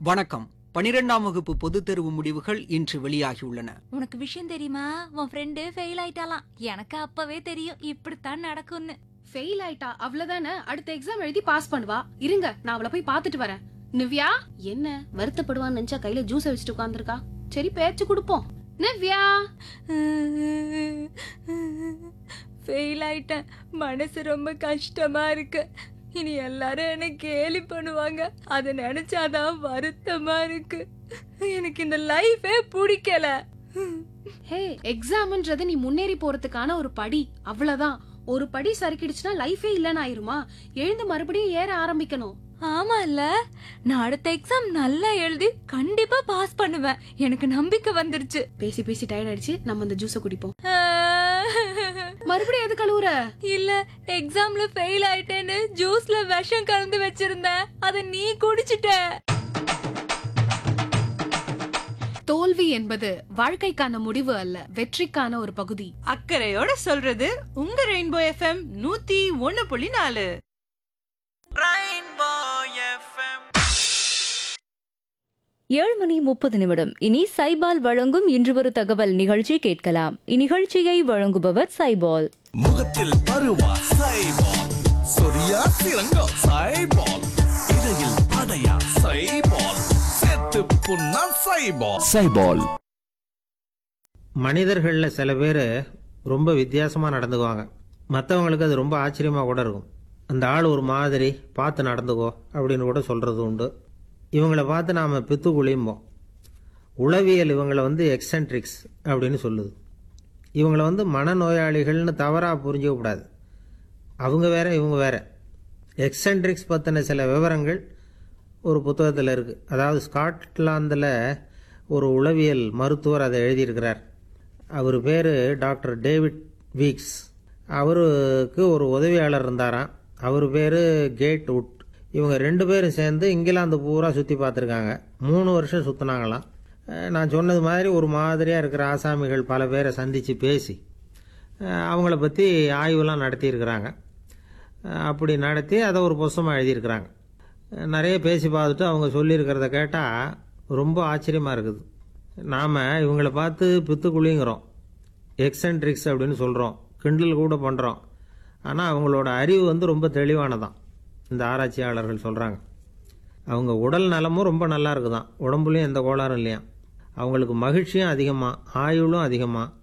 வணக்கம் பனிரெண்டாம் வகுப்பு பொதுத் தேர்வு முடிவுகள் இன்று வெளியாகியுள்ளன உனக்கு விஷயம் தெரியுமா உன் ஃப்ரெண்டு ஃபெயில் ஆயிட்டாலாம் எனக்கு அப்பவே தெரியும் இப்படித்தான் நடக்கும்னு ஃபெயில் ஆயிட்டா அவ்வளவுதானே அடுத்த எக்ஸாம் எழுதி பாஸ் பண்ணுவா இருங்க நான் அவளை போய் பார்த்துட்டு வரேன் நிவ்யா என்ன வருத்தப்படுவான்னு நினைச்சா கையில ஜூஸ் வச்சுட்டு உட்கார்ந்திருக்கா சரி பேச்சு கொடுப்போம் நிவ்யா ஃபெயில் ஆயிட்டேன் மனசு ரொம்ப கஷ்டமா இருக்கு இனி எல்லாரும் என்ன கேலி பண்ணுவாங்க அதை நினைச்சாதான் வருத்தமா இருக்கு எனக்கு இந்த லைஃபே பிடிக்கல ஹே எக்ஸாம்ன்றது நீ முன்னேறி போறதுக்கான ஒரு படி அவ்வளவுதான் ஒரு படி சறுக்கிடுச்சுன்னா லைஃபே இல்லைன்னு ஆயிருமா எழுந்து மறுபடியும் ஏற ஆரம்பிக்கணும் ஆமா இல்ல நான் அடுத்த எக்ஸாம் நல்லா எழுதி கண்டிப்பா பாஸ் பண்ணுவேன் எனக்கு நம்பிக்கை வந்துருச்சு பேசி பேசி டயர்ட் ஆயிடுச்சு நம்ம அந்த ஜூஸ குடிப்போம் மறுபடியும் எது கழுவுற இல்ல எக்ஸாம்ல ஃபெயில் ஆயிட்டேன்னு ஜூஸ்ல விஷம் கலந்து வச்சிருந்தேன் அத நீ குடிச்சிட்ட தோல்வி என்பது வாழ்க்கைக்கான முடிவு அல்ல வெற்றிக்கான ஒரு பகுதி அக்கறையோட சொல்றது உங்க ரெயின்போ எஃப்எம் நூத்தி ஒன்னு புள்ளி நாலு ஏழு மணி முப்பது நிமிடம் இனி சைபால் வழங்கும் இன்று ஒரு தகவல் நிகழ்ச்சி கேட்கலாம் இந்நிகழ்ச்சியை வழங்குபவர் சைபால் முகத்தில் பருவா சைபால் சொரியா சிறங்கோ சைபால் இடையில் அடையா சைபால் செத்து புண்ணா சைபால் சைபால் மனிதர்களில் சில பேர் ரொம்ப வித்தியாசமாக நடந்துக்குவாங்க மற்றவங்களுக்கு அது ரொம்ப ஆச்சரியமாக கூட இருக்கும் அந்த ஆள் ஒரு மாதிரி பார்த்து நடந்துக்கோ அப்படின்னு கூட சொல்கிறது உண்டு இவங்களை பார்த்து நாம் பித்துக்குழியும்போம் உளவியல் இவங்களை வந்து எக்ஸென்ட்ரிக்ஸ் அப்படின்னு சொல்லுது இவங்களை வந்து மனநோயாளிகள்னு தவறாக புரிஞ்சிக்க கூடாது அவங்க வேற இவங்க வேற எக்ஸென்ட்ரிக்ஸ் பற்றின சில விவரங்கள் ஒரு புத்தகத்தில் இருக்குது அதாவது ஸ்காட்லாந்தில் ஒரு உளவியல் மருத்துவர் அதை எழுதியிருக்கிறார் அவர் பேர் டாக்டர் டேவிட் வீக்ஸ் அவருக்கு ஒரு உதவியாளர் இருந்தாராம் அவர் பேர் கேட் உட் இவங்க ரெண்டு பேரும் சேர்ந்து இங்கிலாந்து பூரா சுற்றி பார்த்துருக்காங்க மூணு வருஷம் சுற்றினாங்களாம் நான் சொன்னது மாதிரி ஒரு மாதிரியாக இருக்கிற ஆசாமிகள் பல பேரை சந்தித்து பேசி அஹ், அவங்கள பற்றி ஆய்வுலாம் நடத்தியிருக்கிறாங்க அஹ், அப்படி நடத்தி அதை ஒரு புஸ்தமாக எழுதியிருக்கிறாங்க அஹ், நிறைய பேசி பார்த்துட்டு அவங்க சொல்லியிருக்கிறத கேட்டால் ரொம்ப ஆச்சரியமாக இருக்குது நாம் இவங்கள பார்த்து பித்துக்குழிங்கிறோம் எக்ஸென்ட்ரிக்ஸ் அப்படின்னு சொல்கிறோம் கிண்டல் கூட பண்ணுறோம் ஆனால் அவங்களோட அறிவு வந்து ரொம்ப தெளிவானதான் இந்த ஆராய்ச்சியாளர்கள் சொல்கிறாங்க அவங்க உடல் நலமும் ரொம்ப நல்லா இருக்குதாம் உடம்புலையும் எந்த கோளாறும் இல்லையா அவங்களுக்கு மகிழ்ச்சியும் அதிகமாக ஆயுளும் அதிகமாக